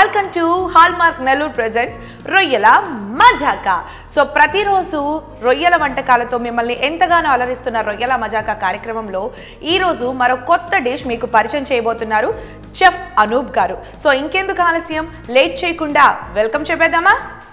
Welcome to Hallmark Nellore presents రొయ్యల మజాకా so ప్రతిరోజు రొయ్యల వంటకాలతో మిమ్మల్ని ఎంతగానో అలరిస్తున్న రొయ్యల మజాకా కార్యక్రమంలో ఈరోజు మరో కొత్త డిష్ మీకు పరిచయం చేయబోతున్నారు చెఫ్ అనూప్ గారు సో ఇంకెందుకు ఆలస్యం లేట్ చేయకుండా వెల్కమ్ చెప్పేద్దామా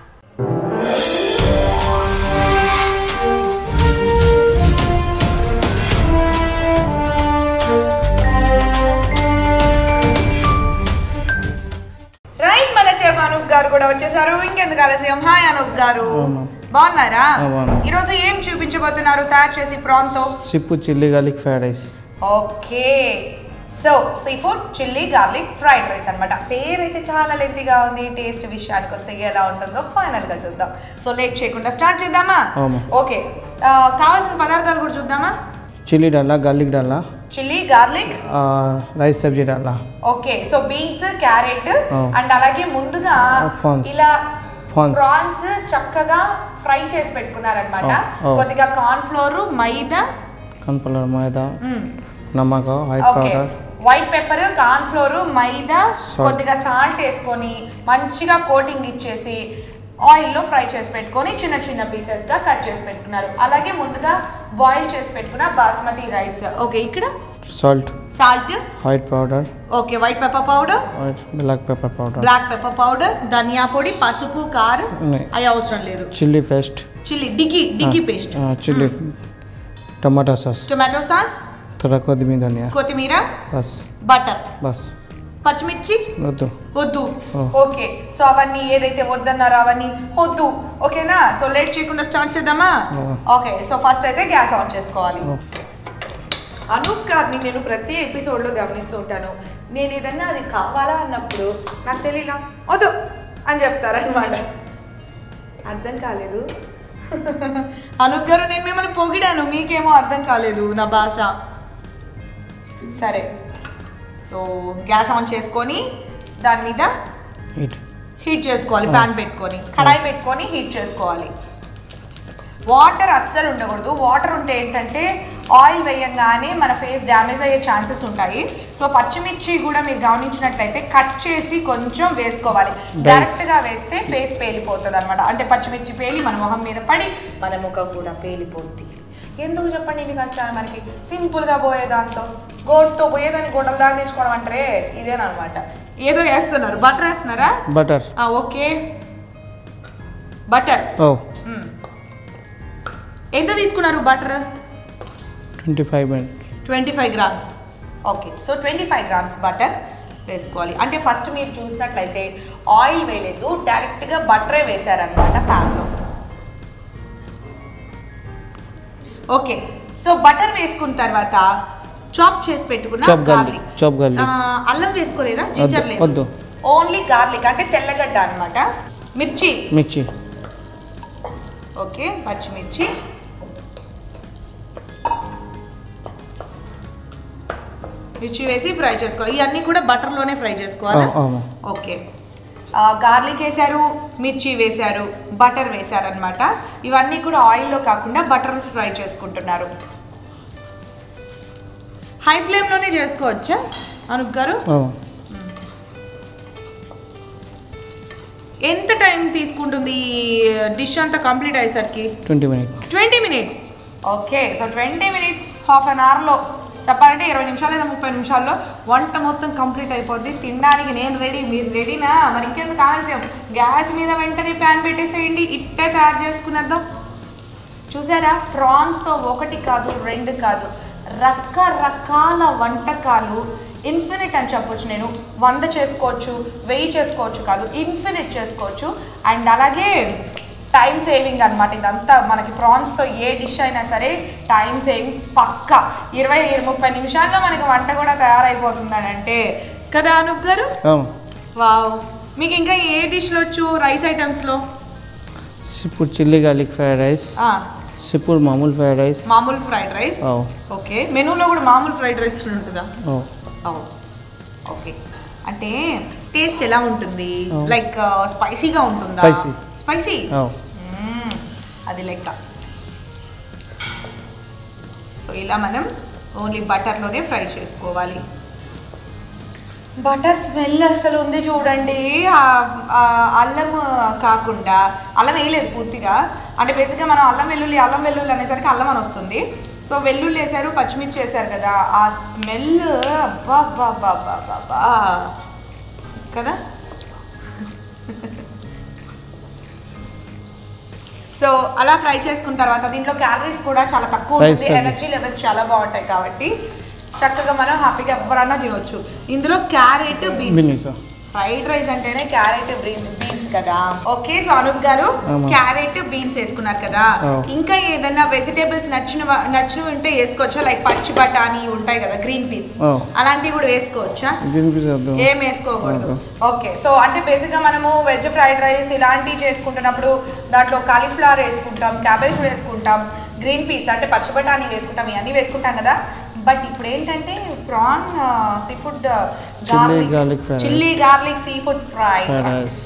రైట్ మన చెఫ్ అనూప్ గారు కూడా వచ్చేసారు ఇంకెందుకు ఆలస్యం హాయ్ అనూప్ గారు అవును. బాగున్నారా ఆ, బాగున్నా. ఈరోజు ఏం చూపించబోతున్నారు తయారు చేసి ప్రాన్తో సిప్పు chilli garlic fried rice okay so seafood chilli garlic fried rice అన్నమాట పేరైతే చాలా లెంతిగా ఉంది టేస్ట్ విషయానికి వస్తే ఎలా ఉంటుందో ఫైనల్ గా చూద్దాం సో లేట్ చేయకుండా స్టార్ట్ చేద్దామా అవును. ఓకే ఆ, కావాల్సిన పదార్థాలు కూడా చూద్దామా చిల్లీ డాలా గార్లిక్ డాలా చిల్లీ గార్లిక్ ఆ, రైస్ సబ్జీ డాలా ఓకే సో బీన్స్ క్యారెట్ ఆ. అండ్ అలాగే ముందుగా ఆ, prawns. ఇలా Prawns. ప్రాన్స్ చక్కగా ఫ్రై చేసి పెట్టుకున్నారనమాట ఆ, ఆ. కొద్దిగా కార్న్ ఫ్లోర్ మైదా కన్పలర్ మైదా మ్మ్. నమ్మక white okay powder white pepper cornflour maida Salt. కొద్దిగా సాల్ట్ వేసుకొని మంచిగా కోటింగ్ ఇచ్చేసి ఆయిల్లో ఫ్రై చేసి పెట్టుకొని చిన్న చిన్న పీసెస్ గా కట్ చేసి పెట్టుకున్నారు అలాగే ముందుగా బాయిల్ చేసి పెట్టుకున్న బాస్మతి రైస్ ఓకే ఇక్కడ salt salt white powder okay white pepper powder white black pepper powder black pepper powder ధనియా పొడి పసుపు కారం ఉన్నాయి. అవి అవసరం లేదు చిల్లీ పేస్ట్ చిల్లీ డిగ్గి డిగ్గి paste chilli tomato sauce tomato sauce త్వర కొద్దిమీద ధనియా కొత్తిమీర బస్ బటర్ బస్ పచ్చిమిర్చి వద్దు వద్దు ఓ. ఓకే సో అవన్నీ ఏదైతే వద్దన్నారో అవన్నీ వద్దు ఓకేనా సో లేట్ చేయకుండా స్టార్ట్ చేద్దామా ఓ. ఓకే సో ఫస్ట్ అయితే గ్యాస్ ఆన్ చేసుకోవాలి ఓ. అనూప్ గారిని నేను ప్రతి ఎపిసోడ్లో గమనిస్తూ ఉంటాను నేను ఏదన్నా అది కావాలా అన్నప్పుడు నాకు తెలియలా వద్దు అని చెప్తారనమాట అర్థం కాలేదు అనూప్ గారు నేను మిమ్మల్ని పొగిడాను మీకేమో అర్థం కాలేదు నా భాష సరే సో గ్యాస్ ఆన్ చేసుకొని దాని మీద ఇట్ హీట్ చేసుకోవాలి ప్యాన్ పెట్టుకొని కడాయి పెట్టుకొని హీట్ చేసుకోవాలి వాటర్ అస్సలు ఉండకూడదు వాటర్ ఉంటే ఏంటంటే ఆయిల్ వేయంగానే మన ఫేస్ డ్యామేజ్ అయ్యే ఛాన్సెస్ ఉంటాయి సో పచ్చిమిర్చి కూడా మీరు గమనించినట్లయితే కట్ చేసి కొంచెం వేసుకోవాలి డైరెక్ట్ గా వేస్తే ఫేస్ పేలిపోతుంది అనమాట అంటే పచ్చిమిర్చి పేలి మన మొహం మీద పడి మన ముఖం కూడా పేలిపోద్ది ఎందుకు చెప్పండి ఇవి కష్టాలు మనకి సింపుల్ గా పోయే దాంతో గోటుతో పోయేదాన్ని గోడలు దాకా తెచ్చుకోవడం అంటే ఇదేనమాట ఏదో వేస్తున్నారు బటర్ వేస్తున్నారా బటర్ ఆ, ఓకే బటర్ ఓ మ్మ్. ఎంత తీసుకున్నారు butter twenty five minute twenty five grams okay so twenty five grams butter వేసుకోవాలి అంటే ఫస్ట్ మీరు చూసినట్లయితే ఆయిల్ వేయలేదు డైరెక్ట్గా బటరే వేశారనమాట ప్యాన్లో ఓకే సో బటర్ వేసుకున్న తర్వాత చాప్ చేసి పెట్టుకున్న Chop garlic, garlic. chop garlic. ఆ, అల్లం వేసుకోలేదా జింజర్ వద్దు, లేదు వద్దు. ఓన్లీ గార్లిక్ అంటే తెల్లగడ్డ అన్నమాట మిర్చి మిర్చి ఓకే పచ్చిమిర్చి మిర్చి వేసి ఫ్రై చేసుకోవాలి ఇవన్నీ కూడా బటర్లోనే ఫ్రై చేసుకోవాలి ఆ, అవును. ఓకే గార్లిక్ వేశారు మిర్చి వేశారు బటర్ వేశారు అనమాట ఇవన్నీ కూడా ఆయిల్లో కాకుండా బటర్ ఫ్రై చేసుకుంటున్నారు హై ఫ్లేమ్లోనే చేసుకోవచ్చా అనూప్ గారు అవును ఎంత టైం తీసుకుంటుంది డిష్ అంతా కంప్లీట్ అయ్యేసరికి twenty minute twenty minutes okay so twenty minutes half an అవర్లో చెప్పాలంటే ఇరవై నిమిషాలు లేదా ముప్పై నిమిషాల్లో వంట మొత్తం కంప్లీట్ అయిపోద్ది తినడానికి నేను రెడీ మీరు రెడీనా మరి ఇంకెందుకు ఆలస్యం గ్యాస్ మీద వెంటనే ప్యాన్ పెట్టేసేయండి ఇట్టే తయారు చేసుకునేద్దాం చూసారా ప్రాన్స్తో ఒకటి కాదు రెండు కాదు రకరకాల వంటకాలు ఇన్ఫినిట్ అని చెప్పొచ్చు నేను వంద చేసుకోవచ్చు వెయ్యి చేసుకోవచ్చు కాదు ఇన్ఫినిట్ చేసుకోవచ్చు అండ్ అలాగే టైం సేవింగ్ అనమాట ఇదంతా మనకి ప్రాన్స్తో ఏ డిష్ అయినా సరే టైం సేవింగ్ పక్క ఇరవై ముప్పై నిమిషాల్లో మనకి వంట కూడా తయారైపోతుందని అంటే కదా అనూప్ గారు అవును వావ్ మీకు ఇంకా ఏ డిష్లు వచ్చు రైస్ ఐటమ్స్లో సిప్పుడు చిల్లీ గార్లిక్ ఫ్రైడ్ రైస్ సిప్పుడు మామూలు ఫ్రైడ్ రైస్ మామూలు ఫ్రైడ్ రైస్ ఓ ఓకే మెనూలో కూడా మామూలు ఫ్రైడ్ రైస్ అని ఉంటుందా ఓ అవును ఓకే అంటే టేస్ట్ ఎలా ఉంటుంది Oh. లైక్ స్పైసీగా ఉంటుందా Spicy. స్పైసీ ఓ అది లెక్క సో ఇలా మనం ఓన్లీ బటర్లోనే ఫ్రై చేసుకోవాలి బటర్ స్మెల్ అసలు ఉంది చూడండి ఆ- ఆ అల్లం కాకుండా అల్లం వేయలేదు పూర్తిగా అంటే బేసిక్గా మనం అల్లం వెల్లుల్లి అల్లం వెల్లుల్లి అనేసరికి అల్లం అని వస్తుంది సో వెల్లుల్లి వేసారు పచ్చిమిర్చి వేసారు కదా ఆ స్మెల్ అబ్బా అబ్బా అబ్బా అబ్బా అబ్బా అబ్బా. కదా సో అలా ఫ్రై చేసుకున్న తర్వాత దీంట్లో క్యాలరీస్ కూడా చాలా తక్కువ Rice ఉంటుంది అది. ఎనర్జీ లెవెల్స్ చాలా బాగుంటాయి కాబట్టి చక్కగా మనం హ్యాపీగా ఎవరన్నా తినొచ్చు ఇందులో క్యారెట్ బీన్స్ బినీసా ఫ్రైడ్ రైస్ అంటేనే క్యారెట్ బీన్స్ కదా ఓకే సో అనూప్ గారు ఆమా. క్యారెట్ బీన్స్ వేసుకున్నారు కదా ఆ. ఇంకా ఏదైనా వెజిటేబుల్స్ నచ్చిన నచ్చినవి ఉంటే వేసుకోవచ్చా లైక్ పచ్చి బఠానీ ఉంటాయి కదా గ్రీన్ పీస్ ఆ. అలాంటివి కూడా వేసుకోవచ్చా తినిపిస్తుంది ఏం వేసుకోకూడదు ఓకే. ఓకే సో అంటే బేసిక్గా మనము వెజ్ ఫ్రైడ్ రైస్ ఇలాంటివి చేసుకుంటున్నప్పుడు దాంట్లో కాలీఫ్లవర్ వేసుకుంటాం క్యాబేజ్ వేసుకుంటాం గ్రీన్ పీస్ అంటే పచ్చి బఠానీ వేసుకుంటాం ఇవన్నీ వేసుకుంటాం కదా బట్ ఇప్పుడు ఏంటంటే prawn seafood Chilli garlic fried rice. Chilli garlic seafood fry fried rice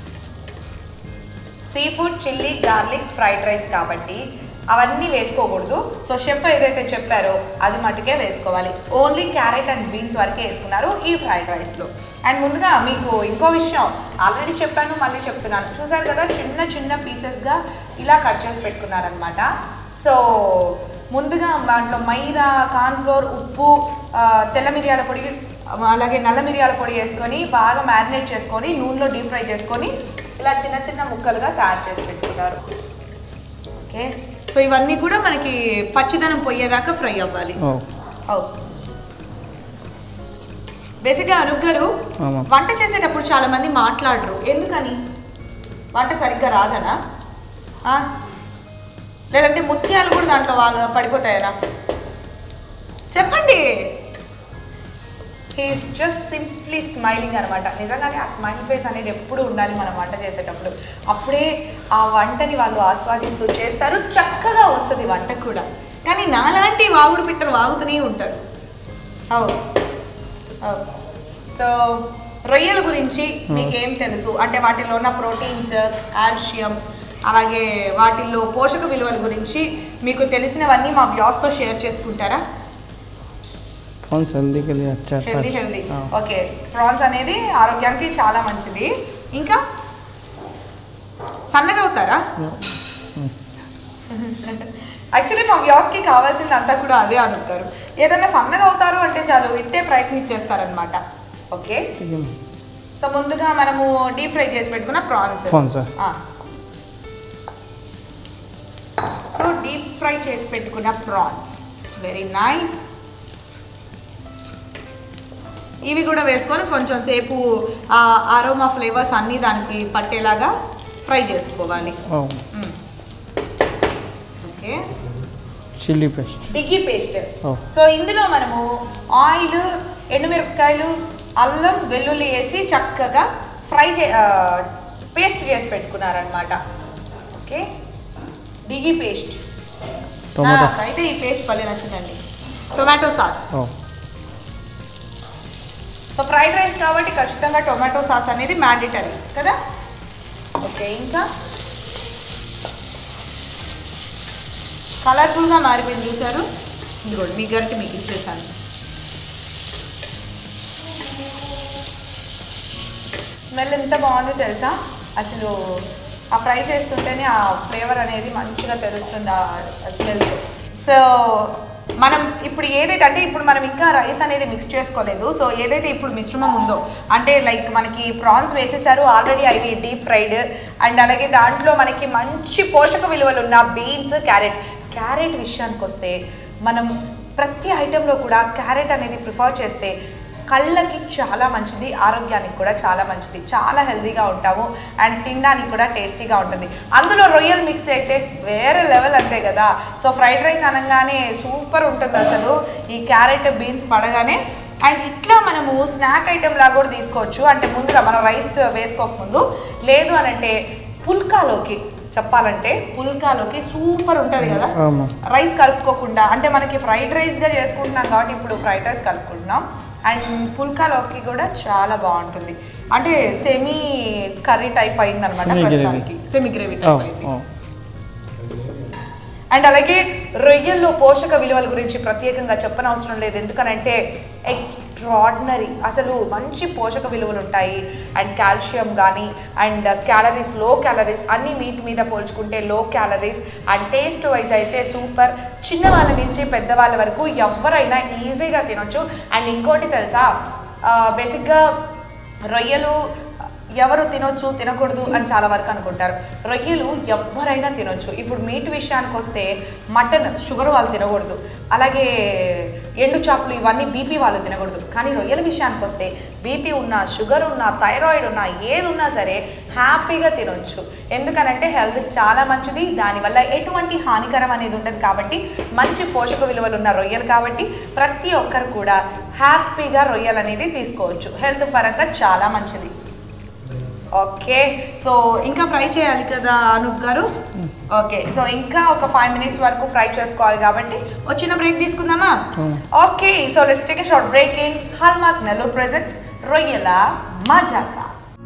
seafood chilli garlic fried rice కాబట్టి అవన్నీ వేసుకోకూడదు సో షెఫ్ ఏదైతే చెప్పారో అది మటుకే వేసుకోవాలి ఓన్లీ క్యారెట్ అండ్ బీన్స్ వరకే వేసుకున్నారు ఈ ఫ్రైడ్ రైస్లో అండ్ ముందుగా మీకు ఇంకో విషయం ఆల్రెడీ చెప్పాను మళ్ళీ చెప్తున్నాను చూసారు కదా చిన్న చిన్న పీసెస్గా ఇలా కట్ చేసి పెట్టుకున్నారనమాట సో ముందుగా దాంట్లో మైదా కార్న్ఫ్లోర్ ఉప్పు ఆ, తెల్ల మిరియాల పొడి అలాగే నల్ల మిరియాల పొడి వేసుకొని బాగా మ్యారినేట్ చేసుకొని నూనెలో డీప్ ఫ్రై చేసుకొని ఇలా చిన్న చిన్న ముక్కలుగా తయారు చేసి పెట్టుకున్నారు ఓకే సో ఇవన్నీ కూడా మనకి పచ్చిదనం పోయేదాకా ఫ్రై అవ్వాలి ఓ బేసిక్గా అనుప్ గారు ఆమా. వంట చేసేటప్పుడు చాలా మంది మాట్లాడరు ఎందుకని వంట సరిగ్గా రాదనా ఆ? లేదంటే ముత్యాలు కూడా దాంట్లో వాళ్ళు పడిపోతాయనా చెప్పండి హీఈస్ జస్ట్ సింప్లీ స్మైలింగ్ అనమాట నిజంగానే ఆ స్మైల్ ఫేస్ అనేది ఎప్పుడు ఉండాలి మనం వంట చేసేటప్పుడు అప్పుడే ఆ వంటని వాళ్ళు ఆస్వాదిస్తూ చేస్తారు చక్కగా వస్తుంది వంట కూడా కానీ నాలాంటి వాగుడు పిట్టలు వాగుతూనే ఉంటారు అవు అవు సో రొయ్యల గురించి మీకు ఏం తెలుసు అంటే వాటిలో ఉన్న ప్రోటీన్స్ కాల్షియం అలాగే వాటిల్లో పోషక విలువల గురించి మీకు తెలిసినవన్నీ మా వ్యాస్తో షేర్ చేసుకుంటారా ప్రాన్స్ హెల్దీ के लिए अच्छा హెల్దీ హెల్దీ हाँ। ఓకే ప్రాన్స్ అనేది ఆరోగ్యానికి చాలా మంచిది ఇంకా సన్నగా అవుతారా యాక్చువల్లీ మా వ్యాస్కి కావాల్సింది అంతా కూడా అదే అనుకుంటారు ఏదైనా సన్నగా అవుతారు అంటే చాలు ఇట్టే ప్రయత్నించేస్తారనమాట ఓకే ठीक है సో ముందుగా మనము డీప్ ఫ్రై చేసి పెట్టుకున్న prawns prawns. So deep fry చేసి పెట్టుకున్న ప్రాన్స్ వెరీ నైస్ ఇవి కూడా వేసుకొని కొంచెం సేపు ఆ అరోమా ఫ్లేవర్స్ అన్నీ దానికి పట్టేలాగా ఫ్రై చేసుకోవాలి ఓ ఓకే చిల్లీ పేస్ట్ డిగ్గీ పేస్ట్ Oh. సో ఇందులో మనము ఆయిల్ ఎండుమిరపకాయలు అల్లం వెల్లుల్లి వేసి చక్కగా ఫ్రై చే పేస్ట్ చేసి పెట్టుకున్నారనమాట ఓకే డిగ్గీ పేస్ట్ టొమాటో అయితే ఈ పేస్ట్ పల్లె నచ్చిందండి టొమాటో సాస్ ఓ సో ఫ్రైడ్ రైస్ కాబట్టి ఖచ్చితంగా టొమాటో సాస్ అనేది మ్యాండేటరీ కదా ఓకే ఇంకా కలర్ఫుల్గా మారిపోయింది చూసారు ఇదిగోండి మీ గరికి మీకు ఇచ్చేసాను స్మెల్ ఎంత బాగుందో తెలుసా అసలు ఆ ఫ్రై చేస్తుంటేనే ఆ ఫ్లేవర్ అనేది మంచిగా తెలుస్తుంది ఆ స్మెల్ సో మనం ఇప్పుడు ఏదైతే అంటే ఇప్పుడు మనం ఇంకా రైస్ అనేది మిక్స్ చేసుకోలేదు సో ఏదైతే ఇప్పుడు మిశ్రమం ఉందో అంటే లైక్ మనకి ప్రాన్స్ వేసేసారు ఆల్రెడీ అవి డీప్ ఫ్రైడ్ అండ్ అలాగే దాంట్లో మనకి మంచి పోషక విలువలు ఉన్న బీన్స్ క్యారెట్ క్యారెట్ విషయానికి వస్తే మనం ప్రతి ఐటెంలో కూడా క్యారెట్ అనేది ప్రిఫర్ చేస్తే కళ్ళకి చాలా మంచిది ఆరోగ్యానికి కూడా చాలా మంచిది చాలా హెల్తీగా ఉంటాము అండ్ తినడానికి కూడా టేస్టీగా ఉంటుంది అందులో రొయ్యల్ మిక్స్ అయితే వేరే లెవెల్ అంతే కదా సో ఫ్రైడ్ రైస్ అనగానే సూపర్ ఉంటుంది అసలు ఈ క్యారెట్ బీన్స్ పడగానే అండ్ ఇట్లా మనము స్నాక్ ఐటెం లాగా కూడా తీసుకోవచ్చు అంటే ముందుగా మనం రైస్ వేసుకోకముందు లేదు అని అంటే పుల్కాలోకి చెప్పాలంటే పుల్కాలోకి సూపర్ ఉంటుంది కదా అవును. రైస్ కలుపుకోకుండా అంటే మనకి ఫ్రైడ్ రైస్గా చేసుకుంటున్నాం కాబట్టి ఇప్పుడు ఫ్రైడ్ రైస్ కలుపుకుంటున్నాం అండ్ పుల్కాలోకి కూడా చాలా బాగుంటుంది అంటే సెమీ కర్రీ టైప్ అయింది అనమాట Semi gravy. ప్రస్తుతానికి సెమీ గ్రేవీ ఓ టైప్ అయింది ఓ అండ్ అలాగే రొయ్యల్లో పోషక విలువల గురించి ప్రత్యేకంగా చెప్పనవసరం లేదు ఎందుకనంటే ఎక్స్ట్రాడినరీ అసలు మంచి పోషక విలువలు ఉంటాయి అండ్ కాల్షియం కానీ అండ్ క్యాలరీస్ లో క్యాలరీస్ అన్ని మీట్ మీద పోల్చుకుంటే low calories and taste wise అయితే సూపర్ చిన్న వాళ్ళ నుంచి పెద్దవాళ్ళ వరకు ఎవరైనా ఈజీగా తినొచ్చు అండ్ ఇంకోటి తెలుసా బేసిక్గా రొయ్యలు ఎవరు తినొచ్చు తినకూడదు అని చాలా వరకు అనుకుంటారు రొయ్యలు ఎవరైనా తినొచ్చు ఇప్పుడు మీట్ విషయానికి వస్తే మటన్ షుగర్ వాళ్ళు తినకూడదు అలాగే ఎండు చేపలు ఇవన్నీ బీపీ వాళ్ళు తినకూడదు కానీ రొయ్యల విషయానికి వస్తే బీపీ ఉన్నా షుగర్ ఉన్నా థైరాయిడ్ ఉన్నా ఏది ఉన్నా సరే హ్యాపీగా తినొచ్చు ఎందుకనంటే హెల్త్ చాలా మంచిది దానివల్ల ఎటువంటి హానికరం అనేది ఉండదు కాబట్టి మంచి పోషక విలువలు ఉన్న రొయ్యలు కాబట్టి ప్రతి ఒక్కరు కూడా హ్యాపీగా రొయ్యలు అనేది తీసుకోవచ్చు హెల్త్ పరంగా చాలా మంచిది ఓకే సో ఇంకా ఫ్రై చేయాలి కదా అనూప్ గారు ఓకే సో ఇంకా ఒక ఫైవ్ మినిట్స్ వరకు ఫ్రై చేసుకోవాలి కాబట్టి ఒక చిన్న బ్రేక్ తీసుకుందామా Hmm. Okay so let's take short break in Hallmark Nellore presents రొయ్యల మజాకా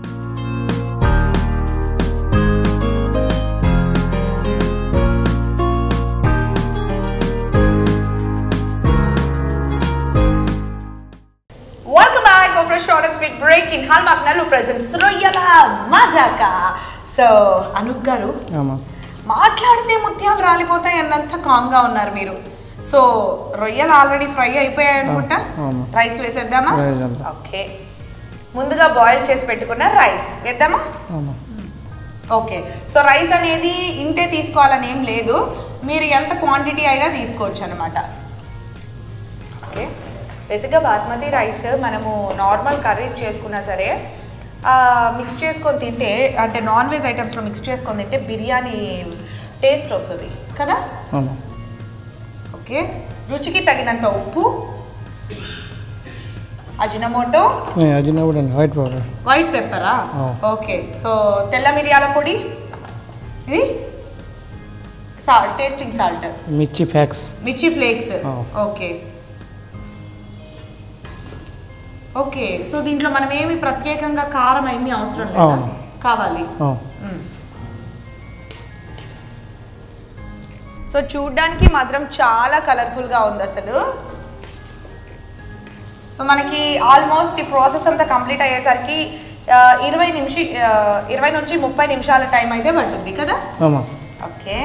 welcome back of short and sweet break in Hallmark Nellore presents రొయ్యల మజాకా సో అనూప్ గారు ఆమా మాట్లాడితే ముత్యాలు రాలిపోతాయి అన్నంత కామ్గా ఉన్నారు మీరు సో రొయ్యలు ఆల్రెడీ ఫ్రై అయిపోయాయి అనుకుంటా అవును. రైస్ వేసేద్దామా Rice వేద్దాం. ఓకే ముందుగా బాయిల్ చేసి పెట్టుకున్న రైస్ వేద్దామా ఆమా ఓకే సో రైస్ అనేది ఇంతే తీసుకోవాలని ఏం లేదు మీరు ఎంత క్వాంటిటీ అయినా తీసుకోవచ్చు అనమాట ఓకే బేసిక్గా బాస్మతి రైస్ మనము నార్మల్ కర్రీస్ చేసుకున్నా సరే మిక్స్ చేసుకొని తింటే అంటే నాన్ వెజ్ ఐటమ్స్లో మిక్స్ చేసుకొని తింటే బిర్యానీ టేస్ట్ వస్తుంది కదా ఆమా ఓకే రుచికి తగినంత ఉప్పు అజినమోటో అజినోడ్ అండ్ వైట్ పౌడర్ వైట్ పెప్పరా ఆ. ఓకే సో తెల్ల మిరియాల పొడి ఇది సాల్ట్ టేస్టింగ్ సాల్ట్ మిర్చి ఫ్యాక్స్ మిర్చి ఫ్లేక్స్ ఆ. ఓకే ఓకే సో దీంట్లో మనం ఏమి ప్రత్యేకంగా కారం ఏమీ అవసరం లేదా అవును. కావాలి మ్మ్. సో చూడ్డానికి మాత్రం చాలా కలర్ఫుల్గా ఉంది అసలు సో మనకి ఆల్మోస్ట్ ఈ ప్రాసెస్ అంతా కంప్లీట్ అయ్యేసరికి ఆ, ఇరవై నిమిషి ఆ, ఇరవై నుంచి ముప్పై నిమిషాల టైం అయితే పడుతుంది కదా ఆమా ఓకే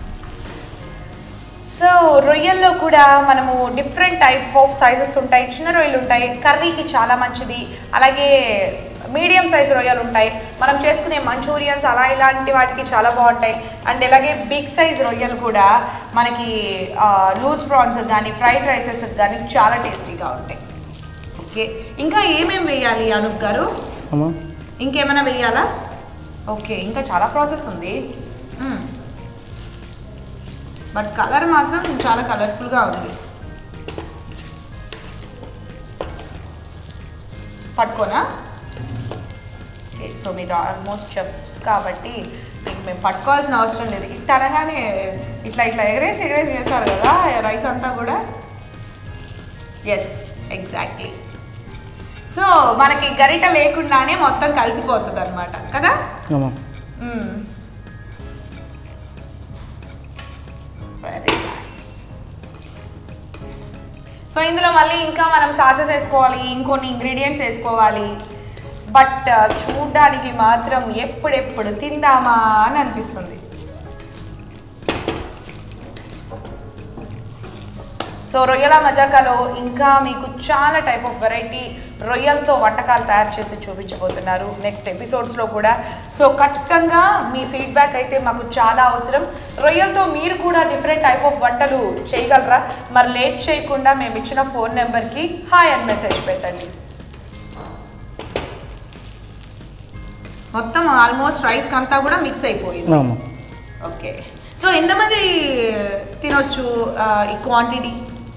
సో రొయ్యల్లో కూడా మనము డిఫరెంట్ టైప్ ఆఫ్ సైజెస్ ఉంటాయి చిన్న రొయ్యలు ఉంటాయి కర్రీకి చాలా మంచిది అలాగే మీడియం సైజ్ రొయ్యలు ఉంటాయి మనం చేసుకునే మంచూరియన్స్ అలా ఇలాంటి వాటికి చాలా బాగుంటాయి అండ్ అలాగే బిగ్ సైజ్ రొయ్యలు కూడా మనకి లూజ్ ప్రాన్స్ కానీ ఫ్రైడ్ రైసెస్ కానీ చాలా టేస్టీగా ఉంటాయి ఓకే ఇంకా ఏమేమి వేయాలి అనూప్ గారు ఆమా ఇంకేమైనా వేయాలా ఓకే ఇంకా చాలా ప్రాసెస్ ఉంది మ్మ్. బట్ కలర్ మాత్రం చాలా కలర్ఫుల్గా ఉంది పట్టుకోనా ఓకే సో మీరు ఆల్మోస్ట్ చెఫ్స్ కాబట్టి మీకు మేము పట్టుకోవాల్సిన అవసరం లేదు ఇట్లా అనగానే ఇట్లా ఇట్లా ఎగరేసి ఎగరేసి చేస్తారు కదా రైస్ అంతా కూడా ఎస్ ఎగ్జాక్ట్లీ సో మనకి గరిట లేకుండానే మొత్తం కలిసిపోతుంది అనమాట కదా ఆమా వెరీ నైస్ సో ఇందులో మళ్ళీ ఇంకా మనం సాసెస్ వేసుకోవాలి ఇంకొన్ని ఇంగ్రీడియంట్స్ వేసుకోవాలి బట్ చూడ్డానికి మాత్రం ఎప్పుడెప్పుడు తిందామా అని అనిపిస్తుంది సో రొయ్యల మజాకాలో ఇంకా మీకు చాలా టైప్ ఆఫ్ వెరైటీ రొయ్యలతో వంటకాలు తయారు చేసి చూపించబోతున్నారు నెక్స్ట్ ఎపిసోడ్స్లో కూడా సో ఖచ్చితంగా మీ ఫీడ్బ్యాక్ అయితే మాకు చాలా అవసరం రొయ్యలతో మీరు కూడా డిఫరెంట్ టైప్ ఆఫ్ వంటలు చేయగలరా మరి లేట్ చేయకుండా మేము ఇచ్చిన ఫోన్ నెంబర్కి హాయ్ అని మెసేజ్ పెట్టండి మొత్తం ఆల్మోస్ట్ రైస్ అంతా కూడా మిక్స్ అయిపోయింది ఆమా ఓకే సో ఎంతమంది తినొచ్చు ఆ, ఈ క్వాంటిటీ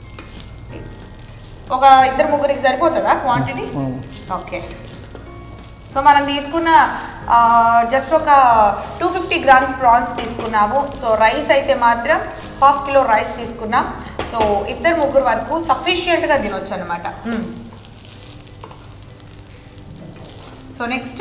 ఒక ఇద్దరు ముగ్గురికి సరిపోతుందా క్వాంటిటీ ఆమా ఓకే సో మనం తీసుకున్న జస్ట్ ఒక టూ ఫిఫ్టీ గ్రామ్స్ ప్రాన్స్ తీసుకున్నాము సో రైస్ అయితే మాత్రం హాఫ్ కిలో రైస్ తీసుకున్నాం సో ఇద్దరు ముగ్గురు వరకు సఫిషియెంట్గా తినొచ్చు అనమాట సో నెక్స్ట్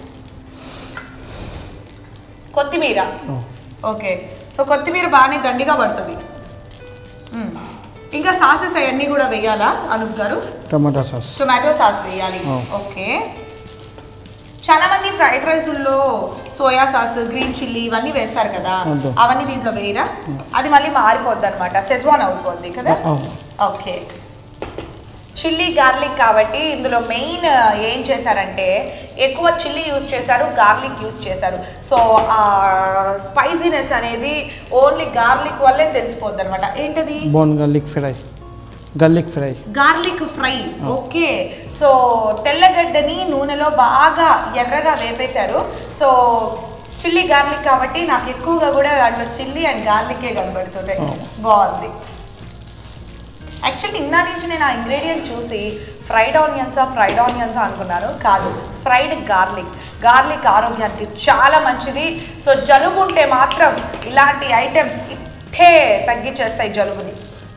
కొత్తిమీర ఆ. ఓకే సో కొత్తిమీర బాగానే దండిగా పడుతుంది మ్మ్. ఇంకా సాసెస్ అవన్నీ కూడా వేయాలా అనూప్ గారు టమాటా సాస్ టొమాటో సాస్ వేయాలి ఆ. ఓకే చాలా మంది ఫ్రైడ్ రైస్లో సోయా సాస్ గ్రీన్ చిల్లీ ఇవన్నీ వేస్తారు కదా వద్దు. అవన్నీ దీంట్లో వేయరా అది మళ్ళీ మారిపోద్ది అనమాట సెజ్వాన్ అవుతుంది కదా అవును ఓకే చిల్లీ గార్లిక్ కాబట్టి ఇందులో మెయిన్ ఏం చేశారంటే ఎక్కువ చిల్లీ యూజ్ చేశారు గార్లిక్ యూజ్ చేశారు సో ఆ స్పైసీనెస్ అనేది ఓన్లీ గార్లిక్ వల్లే తెలిసిపోద్ది అనమాట ఏంటది బోన్ garlic fry garlic fry garlic fry okay so తెల్లగడ్డని నూనెలో బాగా ఎర్రగా వేపేశారు సో చిల్లీ గార్లిక్ కాబట్టి నాకు ఎక్కువగా కూడా దాంట్లో చిల్లీ అండ్ గార్లికే కనబడుతున్నాయి బాగుంది యాక్చువల్లీ ఇందా నుంచి నేను ఆ ఇంగ్రీడియంట్ చూసి ఫ్రైడ్ ఆనియన్సా ఫ్రైడ్ ఆనియన్సా అనుకున్నాను కాదు ఫ్రైడ్ గార్లిక్ గార్లిక్ ఆరోగ్యానికి చాలా మంచిది సో జలుబు ఉంటే మాత్రం ఇలాంటి ఐటమ్స్ ఇట్టే తగ్గించేస్తాయి జలుబుని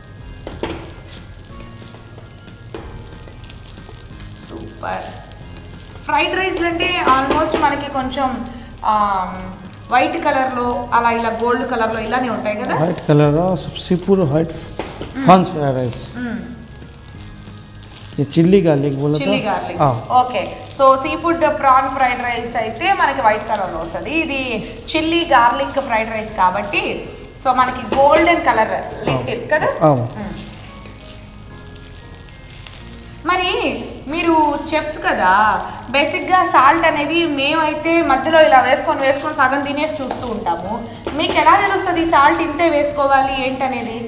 సూపర్ ఫ్రైడ్ రైస్లు అంటే ఆల్మోస్ట్ మనకి కొంచెం వైట్ కలర్లో అలా ఇలా గోల్డ్ కలర్లో ఇలానే ఉంటాయి కదా వైట్ కలర్ సిపూర్ వైట్ ఫాన్స్ ఫ్రైడ్ రైస్ ये चिल्ली गार्लिक बोला చిల్లీ గార్లిక్ हाँ okay so seafood prawn fried rice అయితే మనకి వైట్ కలర్లో వస్తుంది ఇది చిల్లీ గార్లిక్ ఫ్రైడ్ రైస్ కాబట్టి సో మనకి గోల్డెన్ కలర్ లిటిల్ కదా అవును మ్మ్. మరి మీరు చెఫ్స్ కదా బేసిక్గా సాల్ట్ అనేది మేమైతే మధ్యలో ఇలా వేసుకొని వేసుకొని సగం తినేసి చూస్తూ ఉంటాము మీకు ఎలా తెలుస్తుంది సాల్ట్ ఇంతే వేసుకోవాలి ఏంటనేది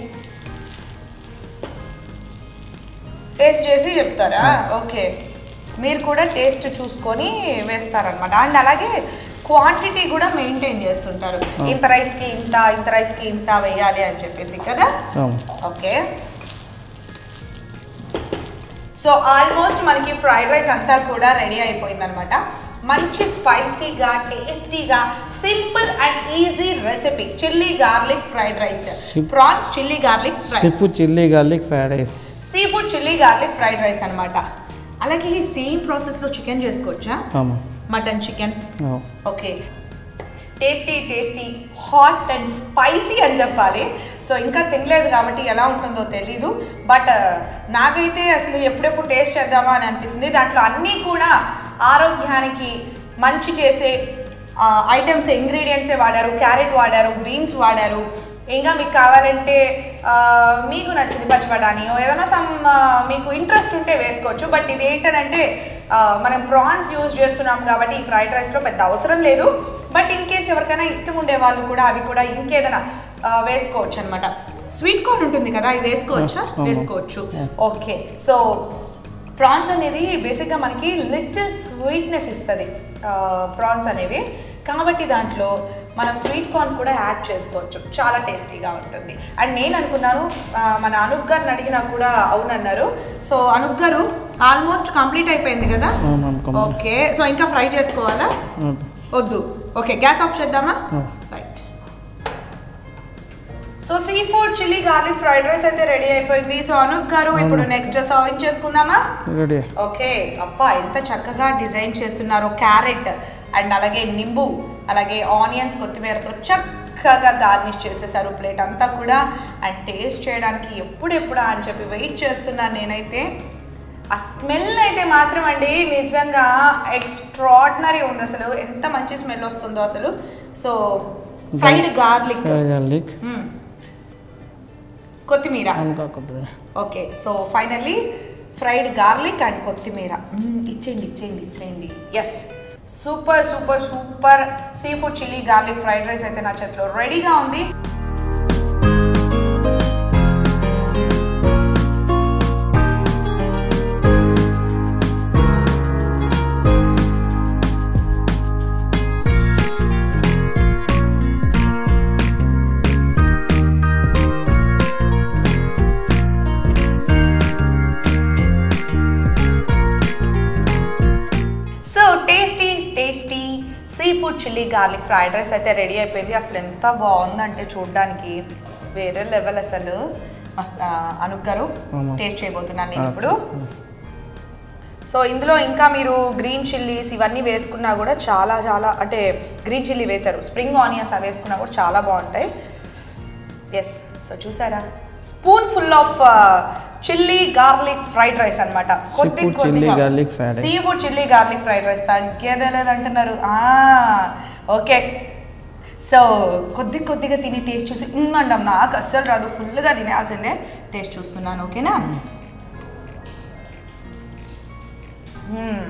టేస్ట్ చేసి చెప్తారా ఓకే మీరు కూడా టేస్ట్ చూసుకొని వేస్తారనమాట అండ్ అలాగే క్వాంటిటీ కూడా మెయింటైన్ చేస్తుంటారు ఇంత రైస్కి ఇంత ఇంత రైస్కి ఇంత వేయాలి అని చెప్పేసి కదా అవును ఓకే సో ఆల్మోస్ట్ మనకి ఫ్రైడ్ రైస్ అంతా కూడా రెడీ అయిపోయింది అనమాట మంచి స్పైసీగా టేస్టీగా simple and easy recipe chilli garlic fried rice Sim- prawns chilli garlic fry సిపూర్ chilli garlic fried rice seafood chilli garlic fried rice అనమాట అలాగే ఈ సేమ్ ప్రాసెస్లో చికెన్ చేసుకోవచ్చా అవును మటన్ చికెన్ అవును okay tasty tasty hot and spicy అని చెప్పాలి సో ఇంకా తినలేదు కాబట్టి ఎలా ఉంటుందో తెలీదు బట్ నాకైతే అసలు ఎప్పుడెప్పుడు టేస్ట్ చేద్దామా అని అనిపిస్తుంది దాంట్లో అన్నీ కూడా ఆరోగ్యానికి మంచి చేసే ఐటమ్స్ ఇంగ్రీడియంట్సే వాడారు క్యారెట్ వాడారు బీన్స్ వాడారు ఇంకా మీకు కావాలంటే ఆ, మీకు నచ్చింది పచ్చిబటానీ ఏదైనా సమ్ మీకు ఇంట్రెస్ట్ ఉంటే వేసుకోవచ్చు బట్ ఇది ఏంటంటే ఆ, మనం ప్రాన్స్ యూజ్ చేస్తున్నాం కాబట్టి ఈ ఫ్రైడ్ రైస్లో పెద్ద అవసరం లేదు బట్ ఇన్ కేస్ ఎవరికైనా ఇష్టం ఉండే వాళ్ళు కూడా అవి కూడా ఇంకేదైనా ఆ, వేసుకోవచ్చు అనమాట స్వీట్ కార్న్ ఉంటుంది కదా ఇది వేసుకోవచ్చా అవును. వేసుకోవచ్చు ఓకే సో ప్రాన్స్ అనేది బేసిక్గా మనకి లిటిల్ స్వీట్నెస్ ఇస్తుంది ప్రాన్స్ అనేవి కాబట్టి దాంట్లో మనం స్వీట్ కార్న్ కూడా యాడ్ చేసుకోవచ్చు చాలా టేస్టీగా ఉంటుంది అండ్ నేను అనుకున్నాను ఆ, మన అనూప్ గారిని అడిగినా కూడా అవునన్నారు సో అనూప్ గారు ఆల్మోస్ట్ కంప్లీట్ అయిపోయింది కదా అవును అనుకున్నాను ఓకే సో ఇంకా ఫ్రై చేసుకోవాలా అవును. వద్దు ఓకే గ్యాస్ ఆఫ్ చేద్దామా ఆ. Right so seafood chilli garlic fried rice అయితే రెడీ అయిపోయింది సో అనూప్ గారు ఇప్పుడు నెక్స్ట్ సర్వింగ్ చేసుకుందామా రెడీ ఓకే అబ్బా ఎంత చక్కగా డిజైన్ చేస్తున్నారో క్యారెట్ అండ్ అలాగే నింబు అలాగే ఆనియన్స్ కొత్తిమీరతో చక్కగా గార్నిష్ చేసేసారు ప్లేట్ అంతా కూడా అండ్ టేస్ట్ చేయడానికి ఎప్పుడెప్పుడా అని చెప్పి వెయిట్ చేస్తున్నాను నేనైతే ఆ స్మెల్ అయితే మాత్రం అండి నిజంగా ఎక్స్ట్రాడినరీ ఉంది అసలు ఎంత మంచి స్మెల్ వస్తుందో అసలు so fried garlic fried garlic కొత్తిమీర ఇంకా కొద్దిగా okay so finally fried garlic and కొత్తిమీర మ్మ్, ఇచ్చేయండి ఇచ్చేయండి ఇచ్చేయండి yes super super super seafood chilli garlic fried rice అయితే నా చేతిలో రెడీగా ఉంది so tasty tasty seafood chilli garlic fried rice అయితే రెడీ అయిపోయింది అసలు ఎంత బాగుందంటే చూడడానికి వేరే లెవెల్ అసలు మస్త్ ఆ, అనూప్ గారు అవును. టేస్ట్ చేయబోతున్నాను నేను ఆ. ఇప్పుడు సో ఇందులో ఇంకా మీరు గ్రీన్ చిల్లీస్ ఇవన్నీ వేసుకున్నా కూడా చాలా చాలా అంటే గ్రీన్ చిల్లీ వేశారు స్ప్రింగ్ ఆనియన్స్ అవి వేసుకున్నా కూడా చాలా బాగుంటాయి ఎస్ సో చూసారా spoonful of chilli garlic fried rice అనమాట కొద్ది Seafood chilli garlic fried rice. Seafood chilli garlic fried rice తగ్గేదే లేదంటున్నారు ఓకే సో కొద్ది కొద్దిగా తిని టేస్ట్ చూసి "ఉమ్" అంటాం నాకు అస్సలు రాదు ఫుల్గా తినాల్సిందే టేస్ట్ చూస్తున్నాను ఓకేనా మ్మ్.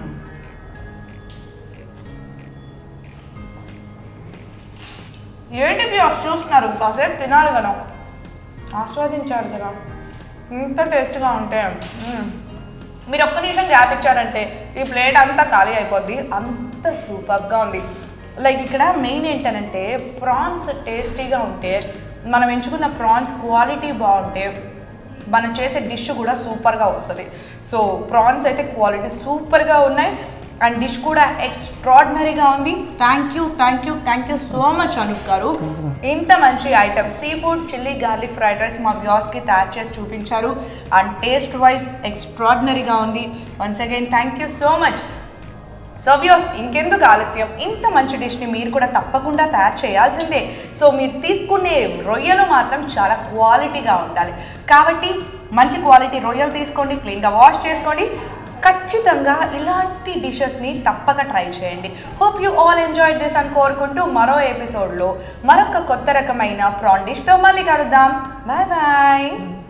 ఏంటి వ్యూస్ చూస్తున్నారు కాసేపు తినాలి కదా ఆస్వాదించాలి కదా ఇంత టేస్ట్గా ఉంటే మ్మ్. మీరు ఒక్క నిమిషం గ్యాప్ ఇచ్చారంటే ఈ ప్లేట్ అంతా ఖాళీ అయిపోద్ది అంత సూపర్గా ఉంది లైక్ ఇక్కడ మెయిన్ ఏంటనంటే ప్రాన్స్ టేస్టీగా ఉంటే మనం ఎంచుకున్న ప్రాన్స్ క్వాలిటీ బాగుంటే మనం చేసే డిష్ కూడా సూపర్గా వస్తుంది సో ప్రాన్స్ అయితే క్వాలిటీ సూపర్గా ఉన్నాయి అండ్ డిష్ కూడా ఎక్స్ట్రాడినరీగా ఉంది thank you thank you thank you so much Anoop garu ఇంత మంచి item seafood chilli garlic fried rice మా వ్యూస్కి తయారు చేసి చూపించారు అండ్ టేస్ట్ వైజ్ ఎక్స్ట్రాడినరీగా ఉంది once again thank you so much so views ఇంకెందుకు ఆలస్యం ఇంత మంచి డిష్ని మీరు కూడా తప్పకుండా తయారు చేయాల్సిందే సో మీరు తీసుకునే రొయ్యలు మాత్రం చాలా క్వాలిటీగా ఉండాలి కాబట్టి మంచి క్వాలిటీ రొయ్యలు తీసుకోండి క్లీన్గా వాష్ చేసుకోండి ఖచ్చితంగా ఇలాంటి డిషెస్ని తప్పక ట్రై చేయండి hope you all enjoy this అని కోరుకుంటూ మరో ఎపిసోడ్లో మరొక కొత్త రకమైన ప్రాన్ డిష్తో మళ్ళీ కలుద్దాం బాయ్ బాయ్